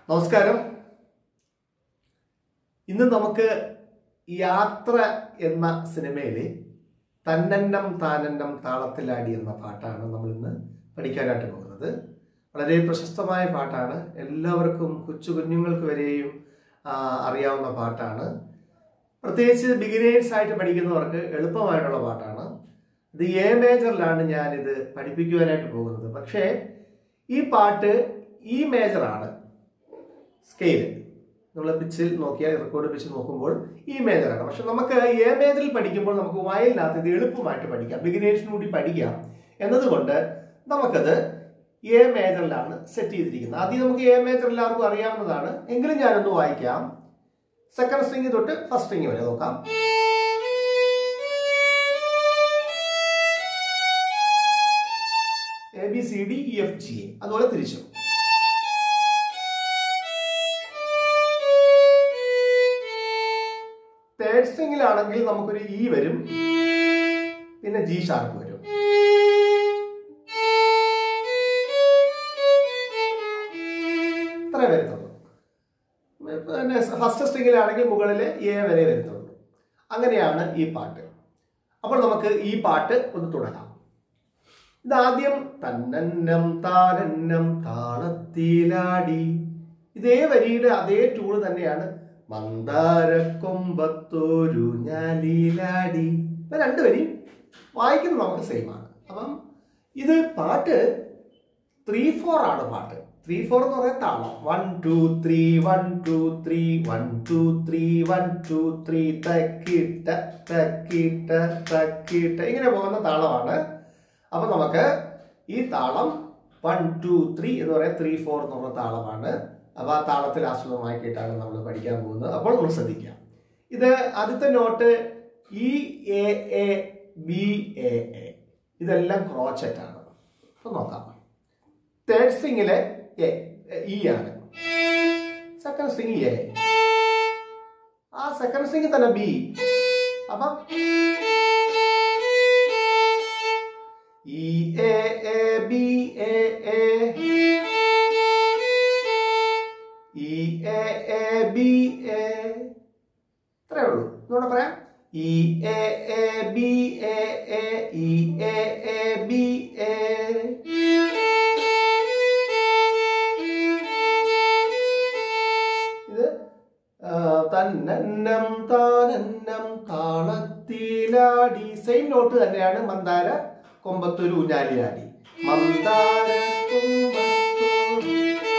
നമസ്കാരം ഇന്ന് നമുക്ക് യാത്ര എന്ന സിനിമയിലെ തന്നന്നം താനന്നം താളത്തിലാടി എന്ന പാട്ടാണ് നമ്മൾ ഇന്ന് പഠിക്കാനായിട്ട് പോകുന്നത് വളരെ പ്രശസ്തമായ പാട്ടാണ് എല്ലാവർക്കും കൊച്ചു കുഞ്ഞുങ്ങൾക്ക് വരെയും ആ, അറിയാവുന്ന പാട്ടാണ് പ്രത്യേകിച്ച് ബിഗിനേഴ്സ് ആയിട്ട് പഠിക്കുന്നവർക്ക് എളുപ്പമായിട്ടുള്ള പാട്ടാണ് ഇത് എ മേജറിലാണ് ഞാനിത് പഠിപ്പിക്കുവാനായിട്ട് പോകുന്നത് പക്ഷേ ഈ പാട്ട് ഈ മേജറാണ് സ്കെയിൽ നമ്മൾ പിച്ചിൽ നോക്കിയാൽ റെക്കോർഡ് പിച്ച് നോക്കുമ്പോൾ ഈ മേജറാണ് പക്ഷെ നമുക്ക് എ മേജറിൽ പഠിക്കുമ്പോൾ നമുക്ക് വയലിനകത്ത് ഇത് എളുപ്പമായിട്ട് പഠിക്കാം ബിഗിനേഴ്സിന് കൂടി പഠിക്കാം എന്നതുകൊണ്ട് നമുക്കത് എ മേജറിലാണ് സെറ്റ് ചെയ്തിരിക്കുന്നത് ആദ്യം നമുക്ക് എ മേജർ എല്ലാവർക്കും അറിയാവുന്നതാണ് എങ്കിലും ഞാനൊന്ന് വായിക്കാം സെക്കൻഡ് സ്ട്രിങ് തൊട്ട് ഫസ്റ്റ് സ്ട്രിങ് വരെ നോക്കാം A B C D E F G A അതുപോലെ തിരിച്ചു തേർഡ് സ്ട്രിങ്ങിലാണെങ്കിൽ നമുക്കൊരു ഇ വരും പിന്നെ ജി ഷാർപ്പ് വരും ഇത്രേ വരുന്നുള്ളൂ പിന്നെ ഫസ്റ്റ് സ്ട്രിങ്ങിലാണെങ്കിൽ മുകളിൽ എ വരെ വരുന്നുള്ളൂ അങ്ങനെയാണ് ഈ പാട്ട് അപ്പോൾ നമുക്ക് ഈ പാട്ട് ഒന്ന് തുടങ്ങാം ഇതാദ്യം തന്നന്നം താനന്നം താളത്തിലാടി ഇതേ വരിയുടെ അതേ ട്യൂണ് തന്നെയാണ് മന്ദാരക്കൊമ്പത്തൊരു ഞാലിലാടി ഇപ്പൊ രണ്ട് വരിയും വായിക്കുന്നത് നമുക്ക് സെയിം ആണ് അപ്പം ഇത് പാട്ട് ത്രീ ഫോർ ആണ് പാട്ട് ത്രീ ഫോർ എന്ന് പറയുന്ന താളം one two three one two three one two three one two three തക്കിട്ട തക്കിട്ട തക്കിട്ട ഇങ്ങനെ പോകുന്ന താളമാണ് അപ്പൊ നമുക്ക് ഈ താളം വൺ ടു ത്രീ എന്ന് പറയുന്ന ത്രീ ഫോർ എന്ന് പറയുന്ന താളമാണ് അപ്പൊ ആ താളത്തിൽ ആസ്വദമാക്കിയിട്ടാണ് നമ്മൾ പഠിക്കാൻ പോകുന്നത് അപ്പോൾ നമ്മൾ ശ്രദ്ധിക്കാം ഇത് ആദ്യത്തെ note E A A B A A ഇതെല്ലാം ക്രോച്ചറ്റ് ആണ് അപ്പൊ നോക്കാം തേർഡ് സ്ട്രിങ്ങിലെ എ ഇ ആണ് സെക്കൻഡ് സ്ട്രിങ് എ ആ സെക്കൻഡ് സ്ട്രിങ് തന്നെ ബി അപ്പം E A A B A A E A A B A ഇത്രേ ഉള്ളൂ ഇതുകൂടെ പറയാം E A A B A A E A A B A ഇത് ആ, തന്നന്നം താനന്നം താളത്തിലാടി സെയിം നോട്ട് തന്നെയാണ് മന്ദാര കൊമ്പത്തൊരു ഊഞ്ഞാലിയാടി മന്ദാര കൊമ്പത്തൊരു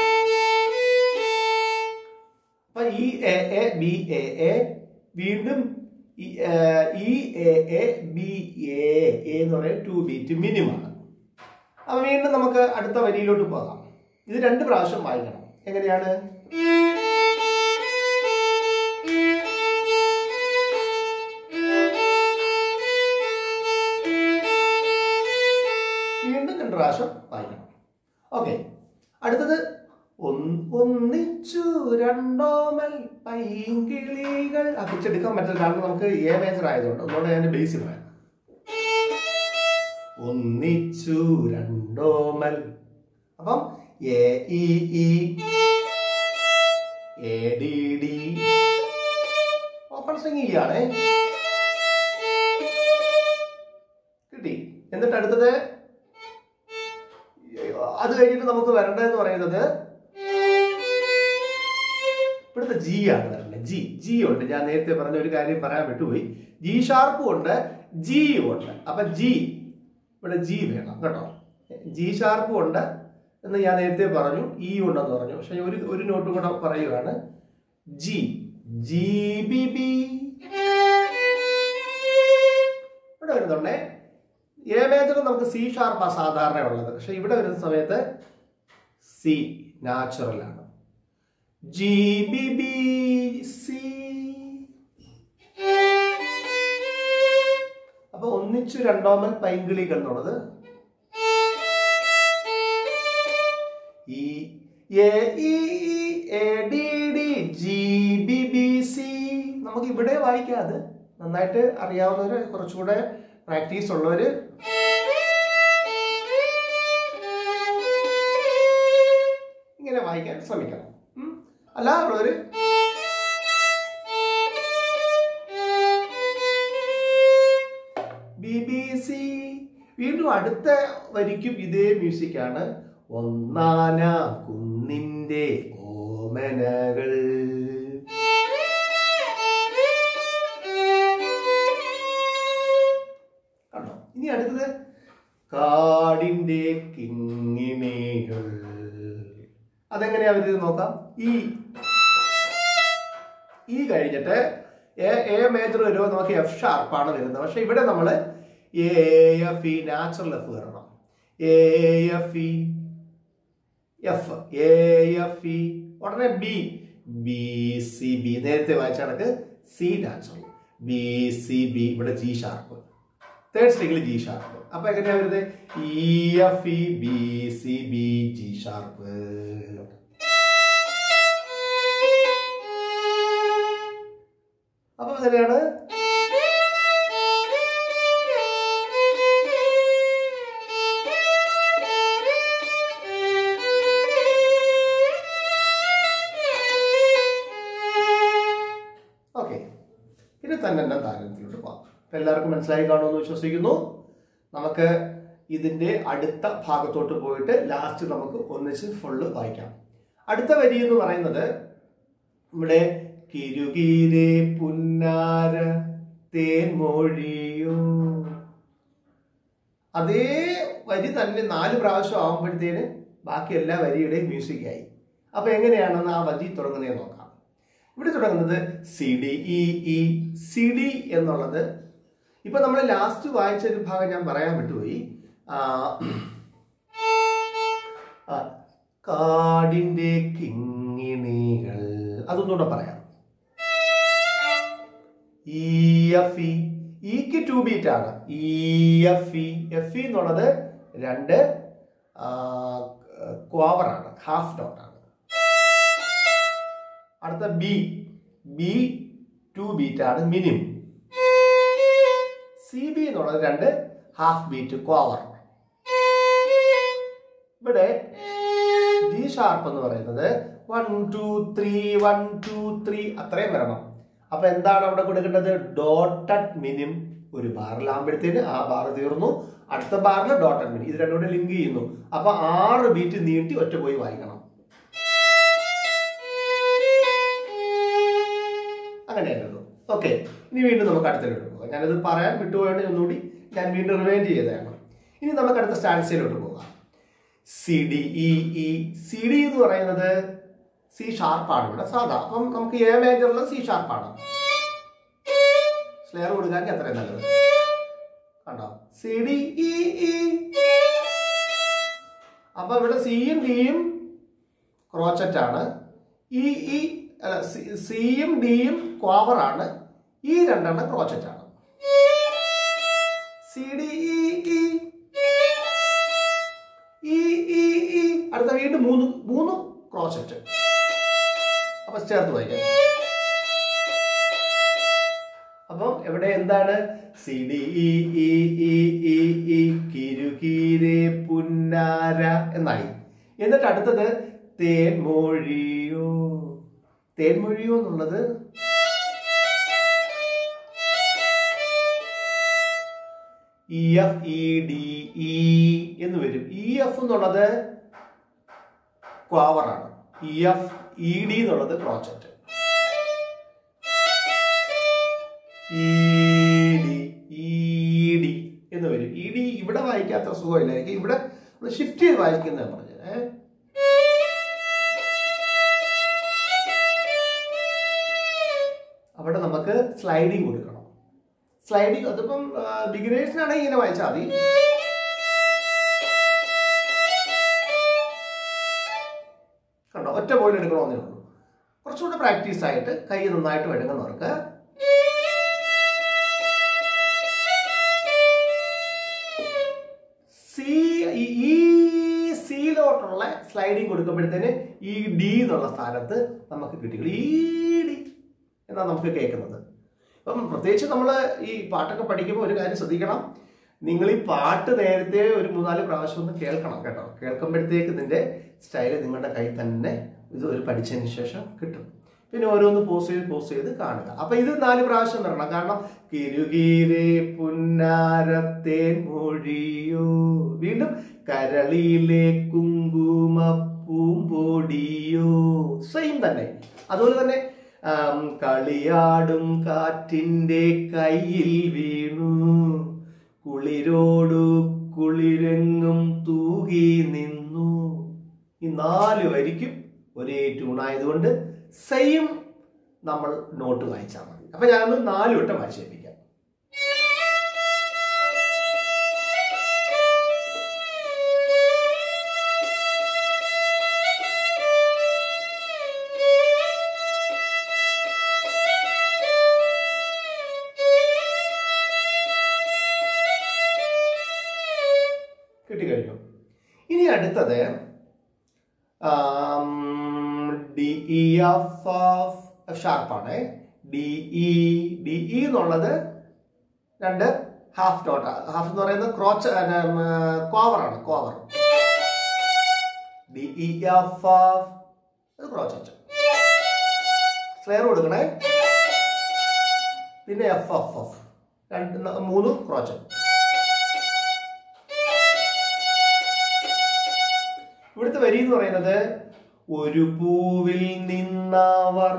അപ്പൊ E A A B A A വീണ്ടും ഈ, ആ, E A A B A A എന്ന് പറയുന്നത് ടു ബീറ്റ് മിനിമാണ് അപ്പൊ വീണ്ടും നമുക്ക് അടുത്ത വരിയിലോട്ട് പോകാം ഇത് രണ്ട് പ്രാവശ്യം വായിക്കണം എങ്ങനെയാണ് വീണ്ടും രണ്ട് പ്രാവശ്യം വായിക്കണം ഓക്കെ അടുത്തത് ഒന്ന് ഒന്നിച്ചു രണ്ടോമൽ പൈങ്കിളികൾ ആ പിച്ചെടുക്കാൻ പറ്റില്ല കാരണം നമുക്ക് എ മേജർ ആയതുകൊണ്ട് ഒന്നുകൂടെ ഞാൻ ബേസിൽ പറയാം ഒന്നിച്ചു രണ്ടോമൽ അപ്പം A E E A D D open string E ആണേ കിട്ടി എന്നിട്ട് അടുത്തത് അത് കഴിഞ്ഞിട്ട് നമുക്ക് വരേണ്ടതെന്ന് പറയുന്നത് ഇവിടുത്തെ ജി ആണ് വരേണ്ടത് ജി ജി ഉണ്ട് ഞാൻ നേരത്തെ പറഞ്ഞ ഒരു കാര്യം പറയാൻ വിട്ടുപോയി ജി ഷാർപ്പും ഉണ്ട് ജി ഉണ്ട് അപ്പൊ ജി ഇവിടെ ജി വേണം കേട്ടോ ജി ഷാർപ്പും ഉണ്ട് എന്ന് ഞാൻ നേരത്തെ പറഞ്ഞു ഇ ഉണ്ടെന്ന് പറഞ്ഞു പക്ഷെ ഒരു ഒരു നോട്ടും കൂടെ പറയുകയാണ് ജി ജി ബി ബി ഇവിടെ വരുന്നുണ്ടേ എ മേജർ നമുക്ക് സി ഷാർപ്പാണ് സാധാരണ ഉള്ളത് പക്ഷെ ഇവിടെ വരുന്ന സമയത്ത് സി നാച്ചുറൽ ആണ് ജി ബി ബി സി അപ്പൊ ഒന്നിച്ചു രണ്ടോമൻ പൈങ്കിളികൾ എന്നുള്ളത് ഈ A E E A D D G B B C നമുക്ക് ഇവിടെ വായിക്കാതെ നന്നായിട്ട് അറിയാവുന്നവര് കുറച്ചുകൂടെ പ്രാക്ടീസ് ഉള്ളവര് ഇങ്ങനെ വായിക്കാൻ ശ്രമിക്കണം ഉം. അല്ല ഉള്ളവര് ബി ബി സി വീണ്ടും അടുത്ത വരിക്കും ഇതേ മ്യൂസിക്കാണ് ഒന്നാന കുന്നിന്റെ ഓമനകൾ കണ്ടോ ഇനി അടുത്തത് കാടിന്റെ കിങ്ങിണികൾ അതെങ്ങനെയാ വരുന്നത് നോക്കാം ഈ ഈ കഴിഞ്ഞിട്ട് എ എ മേജർ വരുമ്പോൾ നമുക്ക് എഫ് ഷാർപ്പാണ് വരുന്നത് പക്ഷെ ഇവിടെ നമ്മൾ A F E natural F വരണം A F E F A F E ഉടനെ ബി ബി സി ബി നേരത്തെ വായിച്ച കണക്ക് C natural B C B ഇവിടെ ജി ഷാർപ്പ് തേർഡ് സ്ട്രിങ്ങിൽ ജി ഷാർപ്പ് അപ്പൊ എങ്ങനെയാ വരുന്നത് E F E B C B G sharp അപ്പൊ എങ്ങനെയാണ് ഓക്കെ ഇനി തന്നെ തന്നെ താരത്തിലോട്ട് പോകാം അപ്പൊ എല്ലാവർക്കും മനസ്സിലായി കാണുമെന്ന് വിശ്വസിക്കുന്നു നമുക്ക് ഇതിന്റെ അടുത്ത ഭാഗത്തോട്ട് പോയിട്ട് ലാസ്റ്റ് നമുക്ക് ഒന്നിച്ച് ഫുള്ള് വായിക്കാം അടുത്ത വരി എന്ന് പറയുന്നത് ഇവിടെ കിരുകീരെ പുന്നാര തേൻമൊഴിയോ അതേ വരി തന്നെ നാല് പ്രാവശ്യം ആവുമ്പോഴത്തേന് ബാക്കി എല്ലാ വരിയുടെയും മ്യൂസിക് ആയി അപ്പൊ എങ്ങനെയാണെന്ന് ആ വരി തുടങ്ങുന്നത് നോക്കാം ഇവിടെ തുടങ്ങുന്നത് C D E E C D എന്നുള്ളത് ഇപ്പൊ നമ്മൾ ലാസ്റ്റ് വായിച്ച ഒരു ഭാഗം ഞാൻ പറയാൻ വിട്ടുപോയി ആ, ആ, കാടിന്റെ കിങ്ങിണികൾ അതൊന്നുകൂടെ പറയാം ഇ എഫ് ഇ ഇക്ക് ടു ബീറ്റ് ആണ് E F E F E എന്നുള്ളത് രണ്ട് ക്വാവറാണ് ഹാഫ് നോട്ടാണ് അടുത്ത ബി ബി ടു ബീറ്റ് ആണ് മിനിമം സി ബി എന്നുള്ളത് രണ്ട് ഹാഫ് ബീറ്റ് ക്വാവർ ഇവിടെ ജി ഷാർപ്പ് എന്ന് പറയുന്നത് one two three one two three അത്രയും വരണം അപ്പൊ എന്താണ് അവിടെ കൊടുക്കേണ്ടത് ഡോട്ടഡ് മിനിം ഒരു ബാറിലാകുമ്പോഴത്തേന് ആ ബാർ തീർന്നു അടുത്ത ബാറിൽ ഡോട്ടഡ് മിനിം ഇത് രണ്ടും കൂടെ ലിങ്ക് ചെയ്യുന്നു അപ്പൊ ആറ് ബീറ്റ് നീട്ടി ഒറ്റ പോയി വായിക്കണം അങ്ങനെയായിരുന്നു ഓക്കെ ഇനി വീണ്ടും നമുക്ക് അടുത്തതിലോട്ട് പോകാം ഞാനത് പറയാൻ വിട്ടുപോയാണ് ഒന്നുകൂടി ഞാൻ വീണ്ടും റിവൈൻഡ് ചെയ്തതാണ് ഇനി നമുക്ക് അടുത്ത സ്റ്റാൻസിലോട്ട് പോകാം C D E E C D എന്ന് പറയുന്നത് സി ഷാർപ്പാണ് ഇവിടെ സാധാ അപ്പം നമുക്ക് എ മേജറിൽ സി ഷാർപ്പാണ് സ്ലെയർ കൊടുക്കാൻ അത്രയും നല്ലത് കണ്ടോ സി ഡി ഇ ഇ അപ്പൊ ഇവിടെ സിയും ഡിയും ക്രോച്ചറ്റ് ആണ് ഈ ഈ സിയും ഡിയും ക്വാവർ ആണ് ഈ രണ്ടെണ്ണം ക്രോച്ചറ്റ് ആണ് സി ഡി ഇ ഇ ഈ ഈ ഈ അടുത്ത വീണ്ടും മൂന്ന് മൂന്ന് ക്രോച്ചറ്റ് അപ്പൊ ചേർത്ത് വായിക്കാം അപ്പം എവിടെ എന്താണ് C D E E E E E കിരുകീരെ പുന്നാര എന്നായി എന്നിട്ട് അടുത്തത് തേൻമൊഴിയോ തേൻമൊഴിയോ എന്നുള്ളത് E F E D E എന്ന് വരും ഇ എഫ് എന്നുള്ളത് ക്വാവറാണ് ഇ എഫ് ഇ ഡി എന്നുള്ളത് crotchet E D E D എന്ന് വരും ഇ ഡി ഇവിടെ വായിക്കാത്ത സുഖമില്ലായിരിക്കും ഇവിടെ നമ്മൾ ഷിഫ്റ്റ് ചെയ്ത് വായിക്കുന്നതാണ് പറഞ്ഞത് ഏ? അവിടെ നമുക്ക് സ്ലൈഡിങ് കൊടുക്കണം സ്ലൈഡിങ് അതിപ്പം ബിഗിനേഴ്സിനാണെങ്കിൽ ഇങ്ങനെ വായിച്ചാൽ മതി കണ്ടോ ഒറ്റ പോയിന്റ് എടുക്കണമെന്നേ ഉള്ളൂ കുറച്ചുകൂടെ പ്രാക്ടീസ് ആയിട്ട് കൈ നന്നായിട്ട് വെടുങ്ങുന്നവർക്ക് സി ഈ സിയിലോട്ടുള്ള സ്ലൈഡിങ് കൊടുക്കുമ്പോഴത്തേന് ഈ ഡി എന്നുള്ള സ്ഥാനത്ത് നമുക്ക് കിട്ടിയുള്ളൂ ഈ ഡി എന്നാണ് നമുക്ക് കേൾക്കുന്നത് അപ്പം പ്രത്യേകിച്ച് നമ്മൾ ഈ പാട്ടൊക്കെ പഠിക്കുമ്പോൾ ഒരു കാര്യം ശ്രദ്ധിക്കണം നിങ്ങൾ ഈ പാട്ട് നേരത്തെ ഒരു മൂന്നാല് പ്രാവശ്യം ഒന്ന് കേൾക്കണം കേട്ടോ കേൾക്കുമ്പോഴത്തേക്ക് ഇതിന്റെ സ്റ്റൈല് നിങ്ങളുടെ കൈ തന്നെ ഇത് ഒരു പഠിച്ചതിന് ശേഷം കിട്ടും പിന്നെ ഓരോന്ന് പോസ് ചെയ്ത് പോസ് ചെയ്ത് കാണുക അപ്പൊ ഇത് നാല് പ്രാവശ്യം വരണം കാരണം കിരുകീരെ പുന്നാരത്തേൻ മൊഴിയോ വീണ്ടും കരളിലെ കുങ്കുമ പൂമ്പൊടിയോ സെയിം തന്നെ അതുപോലെ തന്നെ ആം, കളിയാടും കാറ്റിന്റെ കയ്യിൽ വീണു കുളിരോടു കുളിരെങ്ങും തൂകി നിന്നു ഈ നാല് വരിക്കും ഒരേ ട്യൂൺ ആയതുകൊണ്ട് സെയിം നമ്മൾ നോട്ട് വായിച്ചാൽ മതി അപ്പൊ ഞാനൊന്ന് നാല് വട്ടം വായിച്ചു കേൾപ്പിക്കാം കിട്ടിക്കഴിഞ്ഞു ഇനി അടുത്തത് ഡി ഇ എഫ് ഷാർപ്പാണ് ഡി ഇ ഡി ഇ എന്നുള്ളത് രണ്ട് ഹാഫ് നോട്ട് ഹാഫ് എന്ന് പറയുന്നത് ക്രോച്ച് കോവറാണ് quaver D E F crotchet slur കൊടുക്കണേ പിന്നെ എഫ് എഫ് എഫ് രണ്ട് ന- മൂന്ന് ക്രോച്ച് ഇവിടുത്തെ വരി എന്ന് പറയുന്നത് ഒരു പൂവിൽ നിന്നവർ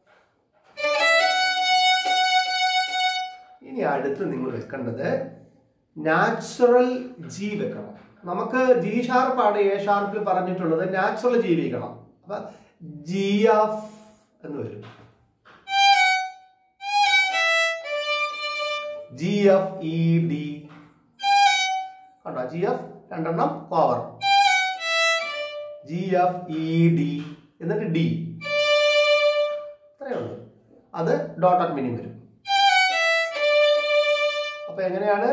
ഇനി അടുത്ത് നിങ്ങൾ വെക്കേണ്ടത് നാച്ചുറൽ ജി വെക്കണം നമുക്ക് ജി ഷാർപ്പാണ് എ ഷാർപ്പിൽ പറഞ്ഞിട്ടുള്ളത് നാച്ചുറൽ ജി വെക്കണം അപ്പൊ ജി എഫ് എന്ന് വരും ജി എഫ് ഇ ഡി കണ്ടോ ജി എഫ് രണ്ടെണ്ണം quaver G F E D എന്നിട്ട് ഡി ഇത്രയേ ഉള്ളൂ അത് ഡോട്ടഡ് മീനിങ് വരും അപ്പൊ എങ്ങനെയാണ്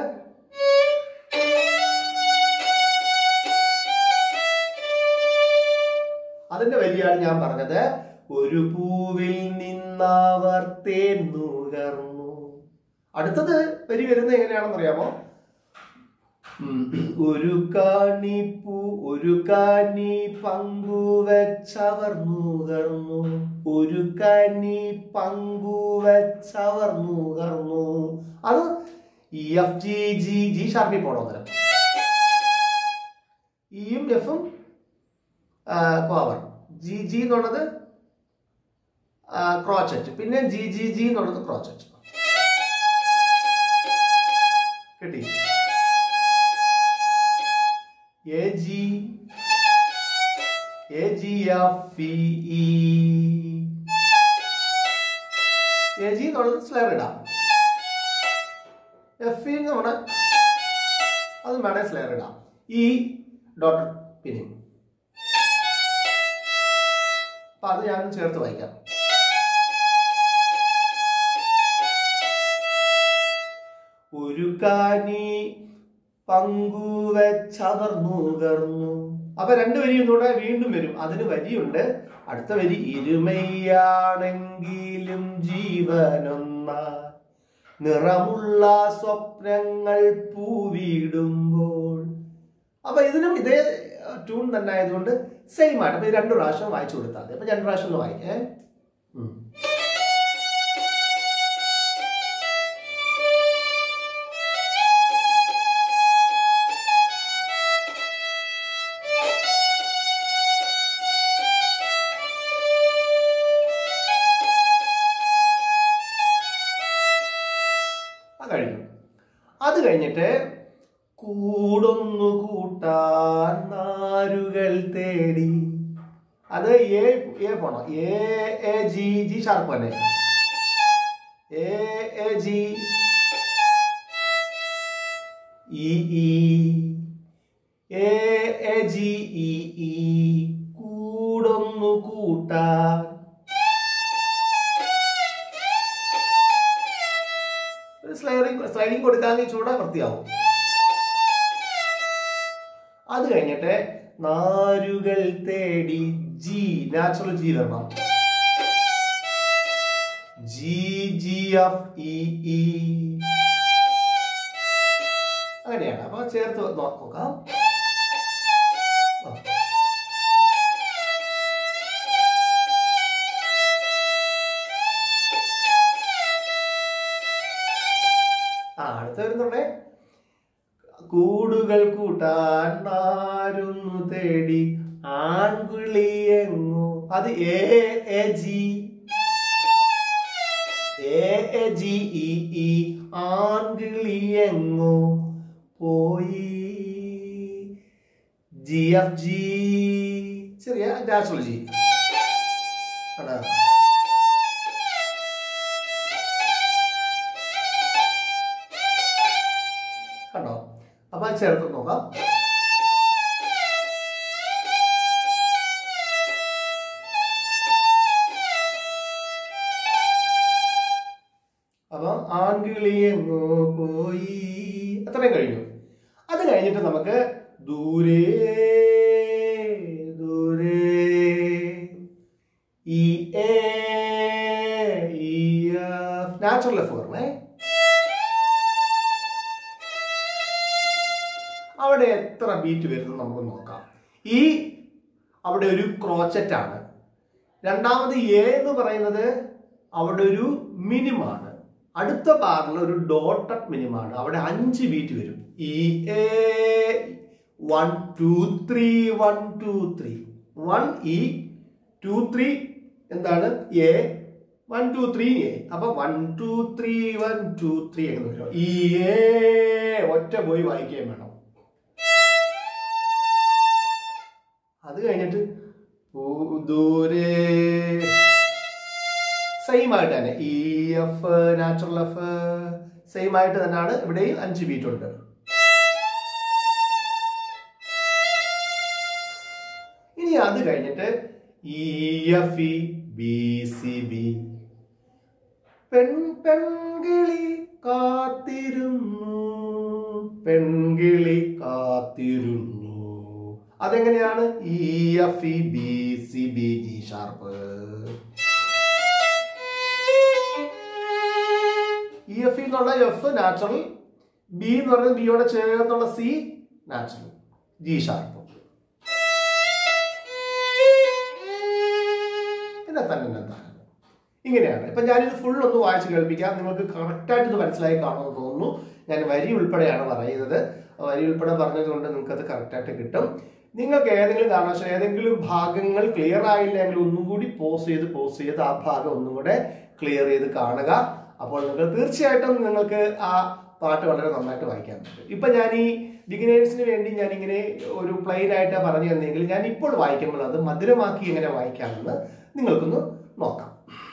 അതിന്റെ വരിയാണ് ഞാൻ പറഞ്ഞത് ഒരു പൂവിൽ നിന്നവർ തേൻ നുകർന്നു അടുത്തത് വരി വരുന്നത് എങ്ങനെയാണെന്ന് അറിയാമോ ഉം. ഒരു കാണി പൂ ഒരു കാണി പങ്കുവച്ചവർ നുകർന്നു ഒരു കനി പങ്കുവച്ചവർ നുകർന്നു അത് E F G G G ഷാർപ്പിൽ പോണോ അന്നേരം ഇയും എഫും പവർ ജി ജി എന്നുള്ളത് ക്രോച്ചറ്റ് പിന്നെ ജി ജി ജി എന്നുള്ളത് ക്രോച്ചറ്റ് കിട്ടി A G A G F E A G എന്നുള്ളത് സ്ലെയർ ഇടാം എഫ് ഇ നമ്മുടെ അത് വേണേ സ്ലെയർ ഇടാം ഈ ഡോട്ടർ പിന്നിങ് അപ്പൊ അത് ഞാൻ ചേർത്ത് വായിക്കാം ഒരു കാനി പങ്കുവച്ചവർ നുകർന്നു അപ്പൊ രണ്ട് വരി ഒന്നുകൂടെ വീണ്ടും വരും അതിന് വരിയുണ്ട് അടുത്ത വരി ഇരുമയാണെങ്കിലും ജീവനൊന്ന നിറമുള്ള സ്വപ്നങ്ങൾ പൂവിടുമ്പോൾ അപ്പൊ ഇതിനും ഇതേ ട്യൂൺ തന്നെ ആയതുകൊണ്ട് സെയിം ആയിട്ട് അപ്പൊ ഇത് രണ്ട് പ്രാവശ്യം വായിച്ചു കൊടുത്താൽ മതി അപ്പൊ രണ്ട് പ്രാവശ്യം ഒന്ന് വായിക്കേ ഉം. അത് കഴിഞ്ഞു അത് കഴിഞ്ഞിട്ട് കൂടൊന്നു കൂട്ടാൻ നാരുകൾ തേടി അത് എ എ പോണം A A G G sharp തന്നെ A A G E E A A G E E കൂടൊന്നു കൂട്ടാൻ ഒരു സ്ലൈഡിങ് സ്ലൈഡിങ് കൊടുക്കാമെങ്കിൽ ചൂടെ വൃത്തിയാവും അത് കഴിഞ്ഞിട്ട് നാരുകൾ തേടി ജി നാച്ചുറൽ ജി വരണം G G F E E അങ്ങനെയാണ് അപ്പൊ ചേർത്ത് നോ- നോക്കാം ആ. അടുത്ത വരുന്നുണ്ടേ കൂടുകൾ കൂട്ടാൻ നാരുന്നു തേടി ആൺകിളിയെങ്ങു അത് A A G A A G E E ആൺകിളിയെങ്ങു പോയി ജി എഫ് ജി ചെറിയ നാച്ചുറൽ ജി ആണ് കണ്ടോ അപ്പൊ അത് ചേർത്ത് നോക്കാം അപ്പൊ ആൺകിളിയെങ്ങോ പോയി അത്രയും കഴിഞ്ഞു അത് കഴിഞ്ഞിട്ട് നമുക്ക് ദൂരെ ദൂരെ ഈ എ ഈ നാച്ചുറൽ എഫ് പറഞ്ഞേ അവിടെ എത്ര ബീറ്റ് വരുന്നു നമുക്ക് നോക്കാം ഈ അവിടെ ഒരു ക്രോച്ചറ്റ് ആണ് രണ്ടാമത് എ എന്ന് പറയുന്നത് അവിടെ ഒരു മിനിമാണ് അടുത്ത ബാറിൽ ഒരു ഡോട്ടഡ് മിനിമാണ് അവിടെ അഞ്ച് ബീറ്റ് വരും ഈ A one two three one two three one E two three എന്താണ് A one two three A അപ്പൊ one two three one two three എന്ന് വരും ഈ എ ഒറ്റ പോയി വായിക്കുകയും വേണം അത് കഴിഞ്ഞിട്ട് ഊ- ദൂരെ സെയിം ആയിട്ട് തന്നെ E F natural F same ആയിട്ട് തന്നെയാണ് ഇവിടെയും അഞ്ച് ബീറ്റ് ഉണ്ട് ഇനി അത് കഴിഞ്ഞിട്ട് E F E B C B പെൺ പെൺകിളി കാത്തിരുന്നു പെൺകിളി കാത്തിരുന്നു അതെങ്ങനെയാണ് E F E B C B G sharp E F എന്നുള്ള എഫ് നാച്ചുറൽ ബി എന്ന് പറയുന്നത് ബിയോടെ ചേർന്നുള്ള സി നാച്ചുറൽ ജി ഷാർപ്പ് പിന്നെ തന്നെ എന്താണ് ഇങ്ങനെയാണ് ഇപ്പൊ ഞാനിത് ഫുൾ ഒന്ന് വായിച്ച് കേൾപ്പിക്കാം നിങ്ങൾക്ക് കറക്റ്റായിട്ട് ഇത് മനസ്സിലായി കാണുമെന്ന് തോന്നുന്നു ഞാൻ വരി ഉൾപ്പെടെയാണ് പറയുന്നത് വരി ഉൾപ്പെടെ പറഞ്ഞത് കൊണ്ട് നിങ്ങൾക്ക് അത് കറക്റ്റായിട്ട് കിട്ടും നിങ്ങൾക്ക് ഏതെങ്കിലും കാരണവശാൽ ഏതെങ്കിലും ഭാഗങ്ങൾ ക്ലിയർ ആയില്ലെങ്കിൽ ഒന്നും കൂടി പോസ് ചെയ്ത് പോസ് ചെയ്ത് ആ ഭാഗം ഒന്നും കൂടെ ക്ലിയർ ചെയ്ത് കാണുക അപ്പോൾ നിങ്ങൾ തീർച്ചയായിട്ടും നിങ്ങൾക്ക് ആ പാട്ട് വളരെ നന്നായിട്ട് വായിക്കാൻ പറ്റും ഇപ്പൊ ഞാൻ ഈ ബിഗിനേഴ്സിന് വേണ്ടി ഞാൻ ഇങ്ങനെ ഒരു പ്ലെയിൻ ആയിട്ട് പറഞ്ഞു തന്നെങ്കിൽ ഞാൻ ഇപ്പോൾ വായിക്കുമ്പോൾ അത് മധുരമാക്കി എങ്ങനെ വായിക്കാമെന്ന് നിങ്ങൾക്കൊന്ന് നോക്കാം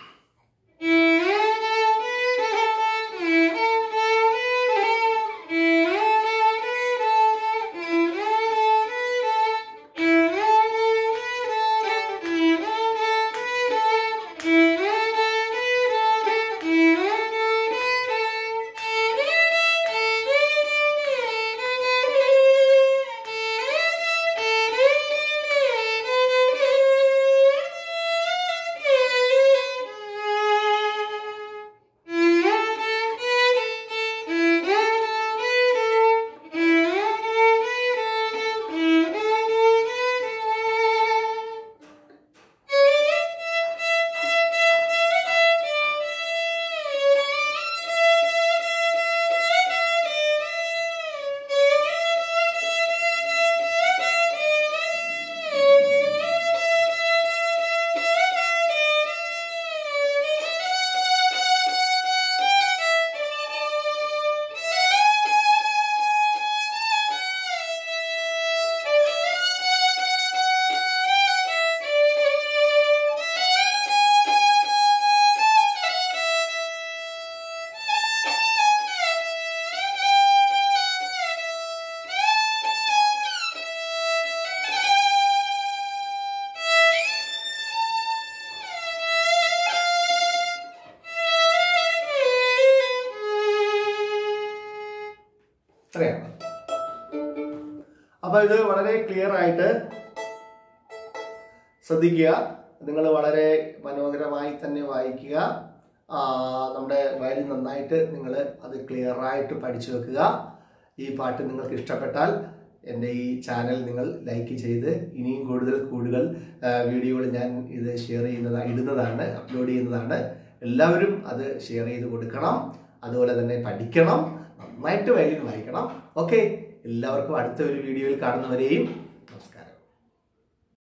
ഇത്രയാണ് അപ്പൊ ഇത് വളരെ ക്ലിയർ ആയിട്ട് ശ്രദ്ധിക്കുക നിങ്ങൾ വളരെ മനോഹരമായി തന്നെ വായിക്കുക ആ, നമ്മുടെ വയലിൻ നന്നായിട്ട് നിങ്ങൾ അത് ക്ലിയർ ആയിട്ട് പഠിച്ചു വെക്കുക ഈ പാട്ട് നിങ്ങൾക്ക് ഇഷ്ടപ്പെട്ടാൽ എൻ്റെ ഈ ചാനൽ നിങ്ങൾ ലൈക്ക് ചെയ്ത് ഇനിയും കൂടുതൽ കൂടുതൽ വീഡിയോകൾ ഞാൻ ഇത് ഷെയർ ചെയ്യുന്നതാണ് ഇടുന്നതാണ് അപ്ലോഡ് ചെയ്യുന്നതാണ് എല്ലാവരും അത് ഷെയർ ചെയ്ത് കൊടുക്കണം അതുപോലെ തന്നെ പഠിക്കണം നന്നായിട്ട് വയലിൻ വായിക്കണം ഓക്കെ എല്ലാവർക്കും അടുത്ത ഒരു വീഡിയോയിൽ കാണുന്നവരെയും